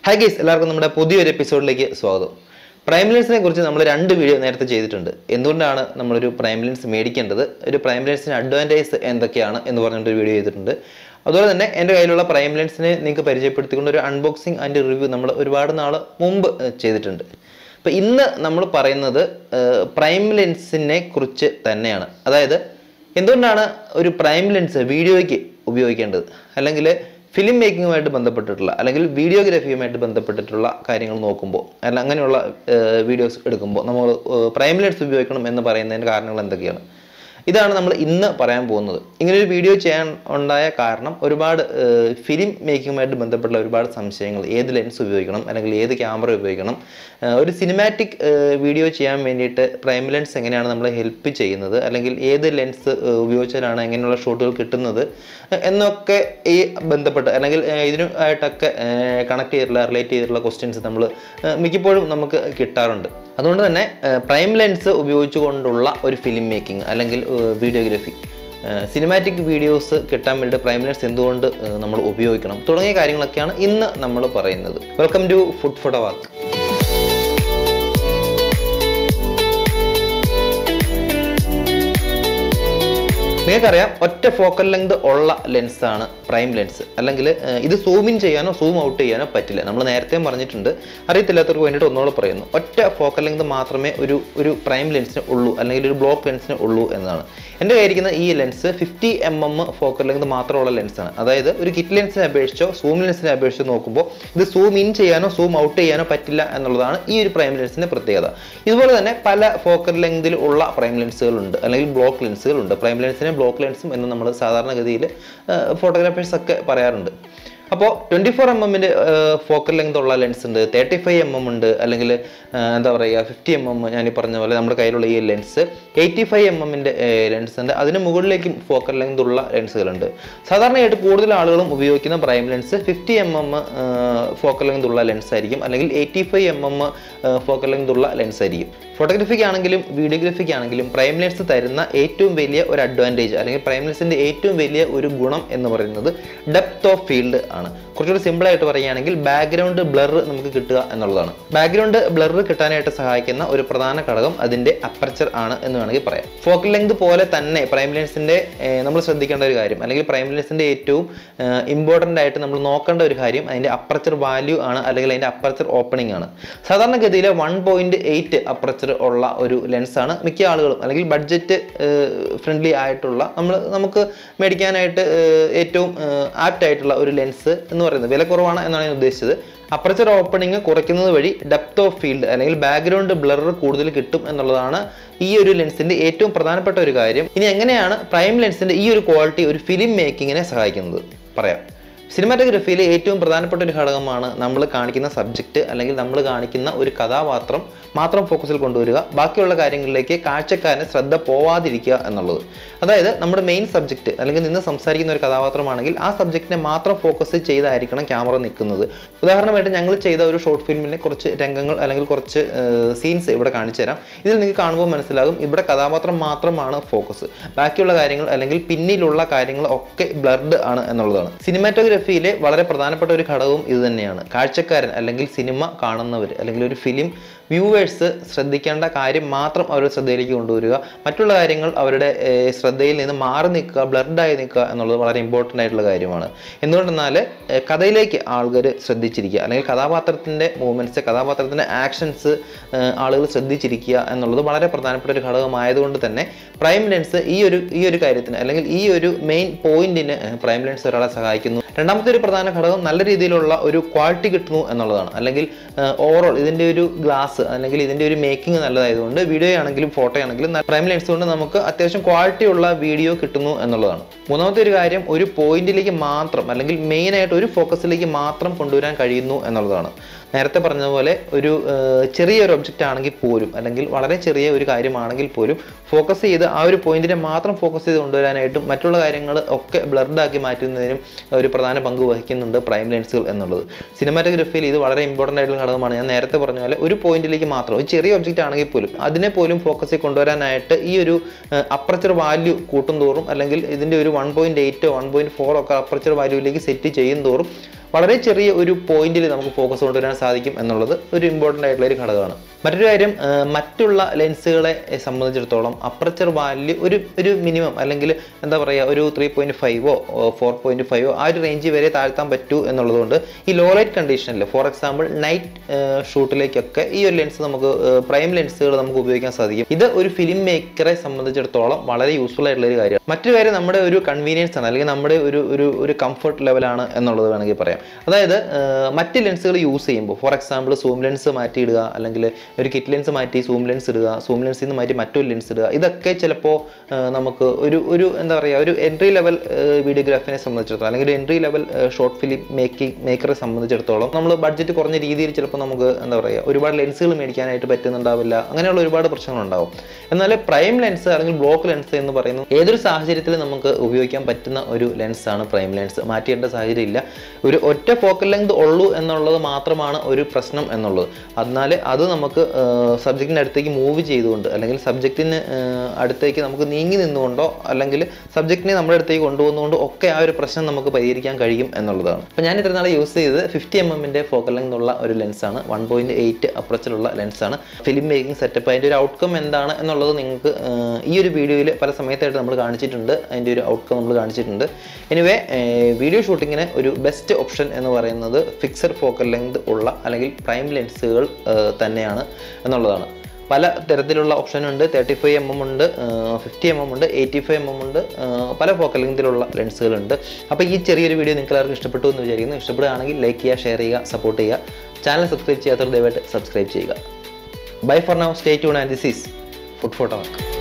hi guys എല്ലാവർക്കും നമ്മുടെ പുതിയൊരു എപ്പിസോഡിലേക്ക് സ്വാഗതം പ്രൈം ലെൻസിനെ കുറിച്ച് നമ്മൾ രണ്ട് വീഡിയോ നേരത്തെ ചെയ്തിട്ടുണ്ട് എന്തുകൊണ്ടാണ് നമ്മളൊരു പ്രൈം ലെൻസ് മേടിക്കേണ്ടത് ഒരു പ്രൈം ലെൻസിന് അഡ്വാൻറ്റേജ് എന്തൊക്കെയാണ് എന്ന് പറഞ്ഞിട്ട് ഒരു വീഡിയോ ചെയ്തിട്ടുണ്ട് അതുപോലെ തന്നെ എൻ്റെ കയ്യിലുള്ള പ്രൈം ലെൻസിനെ നിങ്ങൾക്ക് പരിചയപ്പെടുത്തിക്കൊണ്ട് ഒരു അൺബോക്സിങ് ആൻഡ് റിവ്യൂ നമ്മൾ ഒരുപാട് നാൾ മുമ്പ് ഏഹ്, ചെയ്തിട്ടുണ്ട് അപ്പോൾ ഇന്ന് നമ്മൾ പറയുന്നത് ഏഹ്, പ്രൈം ലെൻസിനെ കുറിച്ച് തന്നെയാണ് അതായത് എന്തുകൊണ്ടാണ് ഒരു പ്രൈം ലെൻസ് വീഡിയോയ്ക്ക് ഉപയോഗിക്കേണ്ടത് അല്ലെങ്കിൽ ഫിലിം മേക്കിങ്ങുമായിട്ട് ബന്ധപ്പെട്ടിട്ടുള്ള അല്ലെങ്കിൽ വീഡിയോഗ്രാഫിയുമായിട്ട് ബന്ധപ്പെട്ടിട്ടുള്ള കാര്യങ്ങൾ നോക്കുമ്പോൾ അല്ല അങ്ങനെയുള്ള വീഡിയോസ് എടുക്കുമ്പോൾ നമ്മൾ പ്രൈം ലെൻസ് ഉപയോഗിക്കണം എന്ന് പറയുന്നതിൻ്റെ കാരണങ്ങൾ എന്തൊക്കെയാണ് ഇതാണ് നമ്മൾ ഇന്ന് പറയാൻ പോകുന്നത് ഇങ്ങനൊരു വീഡിയോ ചെയ്യാൻ ഉണ്ടായ കാരണം ഒരുപാട് ഫിലിം മേക്കിങ്ങുമായിട്ട് ബന്ധപ്പെട്ട ഒരുപാട് സംശയങ്ങൾ ഏത് ലെൻസ് ഉപയോഗിക്കണം അല്ലെങ്കിൽ ഏത് ക്യാമറ ഉപയോഗിക്കണം ഏഹ് ഒരു സിനിമാറ്റിക് വീഡിയോ ചെയ്യാൻ വേണ്ടിയിട്ട് പ്രൈം ലെൻസ് എങ്ങനെയാണ് നമ്മളെ ഹെൽപ്പ് ചെയ്യുന്നത് അല്ലെങ്കിൽ ഏത് ലെൻസ് ഉപയോഗിച്ചാലാണ് എങ്ങനെയുള്ള ഷോട്ടുകൾ കിട്ടുന്നത് ഏഹ് എന്നൊക്കെ ഈ ബന്ധപ്പെട്ട് അല്ലെങ്കിൽ ഏഹ് ഇതിനുമായിട്ടൊക്കെ കണക്ട് ചെയ്തിട്ടുള്ള റിലേറ്റ് ചെയ്തിട്ടുള്ള ക്വസ്റ്റ്യൻസ് നമ്മൾ മിക്കപ്പോഴും നമുക്ക് കിട്ടാറുണ്ട് അതുകൊണ്ട് തന്നെ പ്രൈം ലെൻസ് ഉപയോഗിച്ചുകൊണ്ടുള്ള ഒരു ഫിലിം മേക്കിംഗ് അല്ലെങ്കിൽ വീഡിയോഗ്രാഫി സിനിമാറ്റിക് വീഡിയോസ് കിട്ടാൻ വേണ്ടി പ്രൈം ലെൻസ് എന്തുകൊണ്ട് ഏഹ് നമ്മൾ ഉപയോഗിക്കണം തുടങ്ങിയ കാര്യങ്ങളൊക്കെയാണ് ഇന്ന് നമ്മൾ പറയുന്നത് welcome to food photo walk നിങ്ങൾക്കറിയാം ഒറ്റ ഫോക്കൽ ലെങ്ത് ഉള്ള ലെൻസാണ് പ്രൈം ലെൻസ് അല്ലെങ്കിൽ ഏഹ്, ഇത് സൂം ഇൻ ചെയ്യാനോ സൂം ഔട്ട് ചെയ്യാനോ പറ്റില്ല നമ്മൾ നേരത്തെ പറഞ്ഞിട്ടുണ്ട് അറിയത്തില്ലാത്തവർക്ക് വേണ്ടിയിട്ട് ഒന്നുകൂടെ പറയുന്നു ഒറ്റ ഫോക്കൽ ലെങ്ത് മാത്രമേ ഒരു ഒരു പ്രൈം ലെൻസിന് ഉള്ളൂ അല്ലെങ്കിൽ ഒരു ബ്ലോക്ക് ലെൻസിന് ഉള്ളൂ എന്നതാണ് എൻ്റെ കയ്യിരിക്കുന്ന ഈ lens fifty M M focal length മാത്രമുള്ള ലെൻസാണ് അതായത് ഒരു കിറ്റ് ലെൻസിനെ അപേക്ഷിച്ചോ സൂം ലെൻസിനെ അപേക്ഷിച്ചോ നോക്കുമ്പോൾ ഇത് സൂം ഇൻ ചെയ്യാനോ സൂം ഔട്ട് ചെയ്യാനോ പറ്റില്ല എന്നുള്ളതാണ് ഈ ഒരു പ്രൈം ലെൻസിൻ്റെ പ്രത്യേകത ഇതുപോലെ തന്നെ പല ഫോക്കൽ ലെങ്തിൽ ഉള്ള പ്രൈം ലെൻസുകളുണ്ട് അല്ലെങ്കിൽ ബ്ലോക്ക് ലെൻസുകളുണ്ട് പ്രൈം ലെൻസിനെ ബ്ലോക്ക് ലെൻസും എന്ന് നമ്മൾ സാധാരണഗതിയിൽ ഫോട്ടോഗ്രാഫേഴ്സ് ഒക്കെ പറയാറുണ്ട് അപ്പോൾ ട്വൻറ്റി ഫോർ എം എമ്മിൻ്റെ ഫോക്കൽ ലെങ്ത് ഉള്ള ലെൻസ് ഉണ്ട് തേർട്ടി ഫൈവ് എം എം ഉണ്ട് അല്ലെങ്കിൽ ആ, എന്താ പറയുക ഫിഫ്റ്റി എം എം ഞാൻ ഈ പറഞ്ഞ പോലെ നമ്മുടെ കയ്യിലുള്ള ഈ ലെൻസ് എയ്റ്റി ഫൈവ് എം എമ്മിൻ്റെ ലെൻസ് ഉണ്ട് അതിന് മുകളിലേക്കും ഫോക്കൽ ലെങ്ത് ഉള്ള ലെൻസുകളുണ്ട് സാധാരണയായിട്ട് കൂടുതൽ ആളുകളും ഉപയോഗിക്കുന്ന prime lens fifty M M focal length ഉള്ള ലെൻസ് ആയിരിക്കും അല്ലെങ്കിൽ eighty five M M focal length ഉള്ള ലെൻസ് ആയിരിക്കും ഫോട്ടോഗ്രാഫിക്ക് ആണെങ്കിലും വീഡിയോഗ്രാഫിക്ക് ആണെങ്കിലും പ്രൈം ലെൻസ് തരുന്ന ഏറ്റവും വലിയ ഒരു അഡ്വാൻറ്റേജ് അല്ലെങ്കിൽ പ്രൈം ലെൻസിൻ്റെ ഏറ്റവും വലിയ ഒരു ഗുണം എന്ന് പറയുന്നത് ഡെപ്ത് ഓഫ് ഫീൽഡ് ആണ് കുറച്ചുകൂടി സിമ്പിൾ ആയിട്ട് പറയുകയാണെങ്കിൽ ബാക്ക്ഗ്രൗണ്ട് ബ്ലർ നമുക്ക് കിട്ടുക എന്നുള്ളതാണ് ബാക്ക്ഗ്രൗണ്ട് ബ്ലർ കിട്ടാനായിട്ട് സഹായിക്കുന്ന ഒരു പ്രധാന ഘടകം അതിൻ്റെ അപ്പർച്ചർ ആണ് എന്ന് വേണമെങ്കിൽ പറയാം ഫോക്കൽ ലെങ്ത് പോലെ തന്നെ പ്രൈം ലെൻസിൻ്റെ നമ്മൾ ശ്രദ്ധിക്കേണ്ട ഒരു കാര്യം അല്ലെങ്കിൽ പ്രൈം ലെൻസിൻ്റെ ഏറ്റവും ഇമ്പോർട്ടൻ്റ് ആയിട്ട് നമ്മൾ നോക്കേണ്ട ഒരു കാര്യം അതിൻ്റെ അപ്പർച്ചർ വാല്യൂ ആണ് അല്ലെങ്കിൽ അതിൻ്റെ അപ്പർച്ചർ ഓപ്പണിംഗ് ആണ് സാധാരണഗതിയിൽ വൺ പോയിന്റ് എയ്റ്റ് അപ്പർച്ചർ ഉള്ള ഒരു ലെൻസാണ് മിക്ക ആളുകളും അല്ലെങ്കിൽ ബഡ്ജറ്റ് ഫ്രണ്ട്ലി ആയിട്ടുള്ള നമ്മൾ നമുക്ക് മേടിക്കാനായിട്ട് ഏഹ്, ഏറ്റവും ആപ്റ്റ് ആയിട്ടുള്ള ഒരു ലെൻസ് എന്ന് പറയുന്നത് വില കുറവാണ് എന്നാണ് ഞാൻ ഉദ്ദേശിച്ചത് അപ്പർച്ചർ ഓപ്പണിംഗ് കുറയ്ക്കുന്നത് വഴി ഡെപ്ത് ഓഫ് ഫീൽഡ് അല്ലെങ്കിൽ ബാക്ക്ഗ്രൗണ്ട് ബ്ലർ കൂടുതൽ കിട്ടും എന്നുള്ളതാണ് ഈ ഒരു ലെൻസിന്റെ ഏറ്റവും പ്രധാനപ്പെട്ട ഒരു കാര്യം ഇനി എങ്ങനെയാണ് പ്രൈം ലെൻസിന്റെ ഈ ഒരു ക്വാളിറ്റി ഒരു ഫിലിം മേക്കിങ്ങിനെ സഹായിക്കുന്നത് പറയാം സിനിമാറ്റോഗ്രഫിയിലെ ഏറ്റവും പ്രധാനപ്പെട്ട ഒരു ഘടകമാണ് നമ്മൾ കാണിക്കുന്ന സബ്ജക്റ്റ് അല്ലെങ്കിൽ നമ്മൾ കാണിക്കുന്ന ഒരു കഥാപാത്രം മാത്രം ഫോക്കസിൽ കൊണ്ടുവരിക ബാക്കിയുള്ള കാര്യങ്ങളിലേക്ക് കാഴ്ചക്കാരന് ശ്രദ്ധ പോവാതിരിക്കുക എന്നുള്ളത് അതായത് നമ്മുടെ മെയിൻ സബ്ജക്റ്റ് അല്ലെങ്കിൽ നിന്ന് സംസാരിക്കുന്ന ഒരു കഥാപാത്രമാണെങ്കിൽ ആ സബ്ജക്റ്റിനെ മാത്രം ഫോക്കസ് ചെയ്തായിരിക്കണം ക്യാമറ നിൽക്കുന്നത് ഉദാഹരണമായിട്ട് ഞങ്ങൾ ചെയ്ത ഒരു ഷോർട്ട് ഫിലിമിലെ കുറച്ച് രംഗങ്ങൾ അല്ലെങ്കിൽ കുറച്ച് സീൻസ് ഇവിടെ കാണിച്ചു തരാം ഇതിൽ നിങ്ങൾക്ക് കാണുമ്പോൾ മനസ്സിലാകും ഇവിടെ കഥാപാത്രം മാത്രമാണ് ഫോക്കസ് ബാക്കിയുള്ള കാര്യങ്ങൾ അല്ലെങ്കിൽ പിന്നിലുള്ള കാര്യങ്ങൾ ഒക്കെ ബ്ലർഡ് ആണ് എന്നുള്ളതാണ് സിനിമാറ്റോഗ്രഫിയിലെ വളരെ പ്രധാനപ്പെട്ട ഒരു ഘടകവും ഇത് തന്നെയാണ് കാഴ്ചക്കാരൻ അല്ലെങ്കിൽ സിനിമ കാണുന്നവർ അല്ലെങ്കിൽ ഒരു ഫിലിം വ്യൂവേഴ്സ് ശ്രദ്ധിക്കേണ്ട കാര്യം മാത്രം അവരുടെ ശ്രദ്ധയിലേക്ക് കൊണ്ടുവരിക മറ്റുള്ള കാര്യങ്ങൾ അവരുടെ ഏഹ്, ശ്രദ്ധയിൽ നിന്ന് മാറി നിൽക്കുക ബ്ലർഡായി നിൽക്കുക എന്നുള്ളത് വളരെ ഇമ്പോർട്ടൻ്റ് ആയിട്ടുള്ള കാര്യമാണ് എന്തുകൊണ്ടെന്നാൽ ഏഹ്, കഥയിലേക്ക് ആൾക്കാർ ശ്രദ്ധിച്ചിരിക്കുക അല്ലെങ്കിൽ കഥാപാത്രത്തിൻ്റെ മൂവ്മെൻറ്റ്സ് കഥാപാത്രത്തിൻ്റെ ആക്ഷൻസ് ആളുകൾ ശ്രദ്ധിച്ചിരിക്കുക എന്നുള്ളത് വളരെ പ്രധാനപ്പെട്ട ഒരു ഘടകമായതുകൊണ്ട് തന്നെ പ്രൈം ലെൻസ് ഈ ഒരു ഈ ഒരു കാര്യത്തിന് അല്ലെങ്കിൽ ഈ ഒരു മെയിൻ പോയിന്റിന് പ്രൈം ലെൻസ് ഒരാളെ സഹായിക്കുന്നു രണ്ടാമത്തെ ഒരു പ്രധാന ഘടകം നല്ല രീതിയിലുള്ള ഒരു ക്വാളിറ്റി കിട്ടുന്നു എന്നുള്ളതാണ് അല്ലെങ്കിൽ ഓവറോൾ ഇതിൻ്റെ ഒരു ഗ്ലാസ് അല്ലെങ്കിൽ ഇതിൻ്റെ ഒരു മേക്കിംഗ് നല്ലതായതുകൊണ്ട് വീഡിയോ ആണെങ്കിലും ഫോട്ടോ ആണെങ്കിലും പ്രൈം ലെൻസ് കൊണ്ട് നമുക്ക് അത്യാവശ്യം ക്വാളിറ്റി ഉള്ള വീഡിയോ കിട്ടുന്നു എന്നുള്ളതാണ് മൂന്നാമത്തെ ഒരു കാര്യം ഒരു പോയിന്റിലേക്ക് മാത്രം അല്ലെങ്കിൽ മെയിൻ ആയിട്ട് ഒരു ഫോക്കസിലേക്ക് മാത്രം കൊണ്ടുവരാൻ കഴിയുന്നു എന്നുള്ളതാണ് നേരത്തെ പറഞ്ഞതുപോലെ ഒരു ഏഹ്, ചെറിയൊരു ഒബ്ജക്റ്റ് ആണെങ്കിൽ പോലും അല്ലെങ്കിൽ വളരെ ചെറിയ ഒരു കാര്യമാണെങ്കിൽ പോലും ഫോക്കസ് ചെയ്ത് ആ ഒരു പോയിന്റിനെ മാത്രം ഫോക്കസ് ചെയ്ത് കൊണ്ടുവരാനായിട്ടും മറ്റുള്ള കാര്യങ്ങൾ ഒക്കെ ബ്ലർഡ് ആക്കി മാറ്റുന്നതിനും ഒരു പ്രധാന പങ്ക് വഹിക്കുന്നുണ്ട് പ്രൈം ലെൻസുകൾ എന്നുള്ളത് സിനിമാറ്റോഗ്രഫിയിൽ ഇത് വളരെ ഇമ്പോർട്ടൻ്റ് ആയിട്ടുള്ള ഘടകമാണ് ഞാൻ നേരത്തെ പറഞ്ഞ പോലെ ഒരു പോയിന്റിലേക്ക് മാത്രം ഒരു ചെറിയ ഒബ്ജക്റ്റ് ആണെങ്കിൽ പോലും അതിനെ പോലും ഫോക്കസിൽ കൊണ്ടുവരാനായിട്ട് ഈ ഒരു അപ്പർച്ചർ വാല്യൂ കൂട്ടും തോറും അല്ലെങ്കിൽ ഇതിൻ്റെ ഒരു വൺ പോയിന്റ് എയ്റ്റോ വൺ പോയിന്റ് ഫോറോ ഒക്കെ അപ്പർച്ചർ വാല്യൂവിലേക്ക് സെറ്റ് ചെയ്യും തോറും വളരെ ചെറിയ ഒരു പോയിന്റിൽ നമുക്ക് ഫോക്കസ് കൊണ്ടുവരാൻ സാധിക്കും എന്നുള്ളത് ഒരു ഇമ്പോർട്ടൻ്റ് ആയിട്ടുള്ള ഒരു ഘടകമാണ് മറ്റൊരു കാര്യം ആ, മറ്റുള്ള ലെൻസുകളെ സംബന്ധിച്ചിടത്തോളം അപ്പർച്ചർ വാല്യൂ ഒരു ഒരു മിനിമം അല്ലെങ്കിൽ എന്താ പറയുക ഒരു ത്രീ പോയിന്റ് ഫൈവോ ഫോർ പോയിന്റ് ഫൈവോ ആ ഒരു റേഞ്ച് വരെ താഴ്ത്താൻ പറ്റൂ എന്നുള്ളതുകൊണ്ട് ഈ ലോ ലൈറ്റ് കണ്ടീഷനിൽ ഫോർ എക്സാമ്പിൾ നൈറ്റ് ഷൂട്ടിലേക്കൊക്കെ ഈ ഒരു ലെൻസ് നമുക്ക് പ്രൈം ലെൻസുകൾ നമുക്ക് ഉപയോഗിക്കാൻ സാധിക്കും ഇത് ഒരു ഫിലിം മേക്കറെ സംബന്ധിച്ചിടത്തോളം വളരെ യൂസ്ഫുൾ ആയിട്ടുള്ള ഒരു കാര്യമാണ് മറ്റൊരു കാര്യം നമ്മുടെ ഒരു കൺവീനിയൻസ് ആണ് അല്ലെങ്കിൽ നമ്മുടെ ഒരു ഒരു ഒരു കംഫർട്ട് ലെവലാണ് എന്നുള്ളത് വേണമെങ്കിൽ പറയാം അതായത് ആ, മറ്റ് ലെൻസുകൾ യൂസ് ചെയ്യുമ്പോൾ ഫോർ എക്സാമ്പിൾ സൂം ലെൻസ് മാറ്റിയിടുക അല്ലെങ്കിൽ ഒരു കിറ്റ് ലെൻസ് മാറ്റി സൂം ലെൻസ് ഇടുക സൂം ലെൻസിൽ നിന്ന് മാറ്റി മറ്റൊരു ലെൻസ് ഇടുക ഇതൊക്കെ ചിലപ്പോൾ നമുക്ക് ഒരു ഒരു എന്താ പറയുക ഒരു എൻട്രി ലെവൽ വീഡിയോഗ്രാഫിനെ സംബന്ധിച്ചിടത്തോളം അല്ലെങ്കിൽ ഒരു entry level short film making മേക്കറെ സംബന്ധിച്ചിടത്തോളം നമ്മൾ ബഡ്ജറ്റ് കുറഞ്ഞ രീതിയിൽ ചിലപ്പോൾ നമുക്ക് എന്താ പറയുക ഒരുപാട് ലെൻസുകൾ മേടിക്കാനായിട്ട് പറ്റുന്നുണ്ടാവില്ല അങ്ങനെയുള്ള ഒരുപാട് പ്രശ്നങ്ങളുണ്ടാവും എന്നാൽ പ്രൈം ലെൻസ് അല്ലെങ്കിൽ ബ്ലോക്ക് ലെൻസ് എന്ന് പറയുന്നത് ഏതൊരു സാഹചര്യത്തിൽ നമുക്ക് ഉപയോഗിക്കാൻ പറ്റുന്ന ഒരു ലെൻസാണ് പ്രൈം ലെൻസ് മാറ്റിയിടേണ്ട സാഹചര്യം ഇല്ല ഒരു ഒറ്റ ഫോക്കൽ ലെങ്ത് ഉള്ളൂ എന്നുള്ളത് മാത്രമാണ് ഒരു പ്രശ്നം എന്നുള്ളത് എന്നാൽ അത് നമുക്ക് സബ്ജക്റ്റിൻ്റെ അടുത്തേക്ക് മൂവ് ചെയ്തുകൊണ്ട് അല്ലെങ്കിൽ സബ്ജക്റ്റിന് അടുത്തേക്ക് നമുക്ക് നീങ്ങി നിന്നുകൊണ്ടോ അല്ലെങ്കിൽ സബ്ജക്റ്റിനെ നമ്മുടെ അടുത്തേക്ക് കൊണ്ടുപോകുന്നതുകൊണ്ടോ ഒക്കെ ആ ഒരു പ്രശ്നം നമുക്ക് പരിഹരിക്കാൻ കഴിയും എന്നുള്ളതാണ് അപ്പോൾ ഞാൻ ഇത്ര നാളെ യൂസ് ചെയ്തത് ഫിഫ്റ്റി എം എമ്മിൻ്റെ ഫോക്കൽ ലെങ്ത് ഉള്ള ഒരു ലെൻസാണ് വൺ പോയിൻറ്റ് എയ്റ്റ് അപ്രോച്ചിലുള്ള ലെൻസാണ് ഫിലിം മേക്കിംഗ് സെറ്റപ്പ് അതിൻ്റെ ഒരു ഔട്ട്കം എന്താണ് എന്നുള്ളത് നിങ്ങൾക്ക് ആഹ്, ഈ ഒരു വീഡിയോയിൽ പല സമയത്തായിട്ട് നമ്മൾ കാണിച്ചിട്ടുണ്ട് അതിൻ്റെ ഒരു ഔട്ട്കം നമ്മൾ കാണിച്ചിട്ടുണ്ട് എനിവേ വീഡിയോ ഷൂട്ടിങ്ങിന് ഒരു ബെസ്റ്റ് ഓപ്ഷൻ എന്ന് പറയുന്നത് ഫിക്സഡ് ഫോക്കൽ ലെങ്ത് ഉള്ള അല്ലെങ്കിൽ പ്രൈം ലെൻസുകൾ തന്നെയാണ് എന്നുള്ളതാണ് പല തരത്തിലുള്ള ഓപ്ഷൻ ഉണ്ട് തേർട്ടി ഫൈവ് എം എം ഉണ്ട് ഫിഫ്റ്റി എം എം ഉണ്ട് എയ്റ്റി ഫൈവ് എം എം ഉണ്ട് ആ, പല ഫോക്കൽ ലെങ്തിലുള്ള ലെൻസുകളുണ്ട് അപ്പോൾ ഈ ചെറിയൊരു വീഡിയോ നിങ്ങൾക്ക് എല്ലാവർക്കും ഇഷ്ടപ്പെട്ടു എന്ന് വിചാരിക്കുന്നു ഇഷ്ടപ്പെടുകയാണെങ്കിൽ ലൈക്ക് ചെയ്യുക ഷെയർ ചെയ്യുക സപ്പോർട്ട് ചെയ്യുക ചാനൽ സബ്സ്ക്രൈബ് ചെയ്യാത്തവർ ദയവായിട്ട് സബ്സ്ക്രൈബ് ചെയ്യുക bye for now stay tune and this is food photo